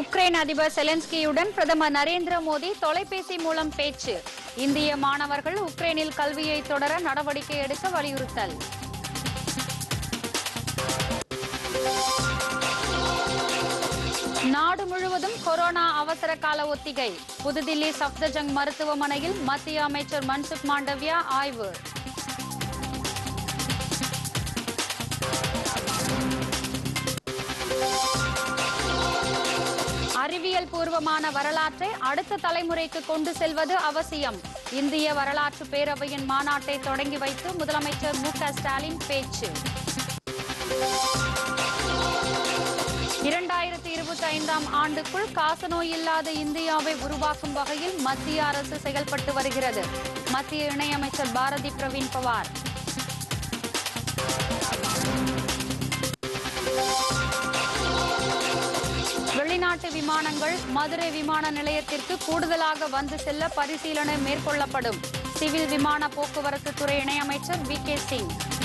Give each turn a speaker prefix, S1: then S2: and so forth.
S1: Ukraine அதிபர் செலன்ஸ்கியுடன் பிரதமர் நரேந்திர மோடி தொலைபேசி மூலம் பேச்சு இந்திய மாணவர்கள் உக்ரைனில் கல்வியை தொடர நடவடிக்கை எடுக்க வலியுறுத்தல் நாடு முழுவதும் கொரோனா அவசர கால ஒத்திகை புதுதில்லி சப்தஜங் மருத்துவமனையில் மத்திய அமைச்சர் மன்சுக் மாண்டவியா ஆய்வு அறிவியல் பூர்வமான வரலாற்றை அடுத்த தலைமுறைக்கு கொண்டு செல்வது அவசியம் இந்திய வரலாற்று பேரவையின் மாநாட்டை தொடங்கி வைத்து முதலமைச்சர் மு க ஸ்டாலின் பேச்சு இரண்டாயிரத்தி இருபத்தி ஐந்தாம் ஆண்டுக்குள் காசநோய் இல்லாத இந்தியாவை உருவாக்கும் வகையில் மத்திய அரசு செயல்பட்டு வருகிறது மத்திய இணையமைச்சர் பாரதி பிரவீன் பவார் வெளிநாட்டு விமானங்கள் மதுரை விமான நிலையத்திற்கு கூடுதலாக வந்து செல்ல பரிசீலனை மேற்கொள்ளப்படும் சிவில் விமான போக்குவரத்து துறை இணையமைச்சர் வி கே சிங்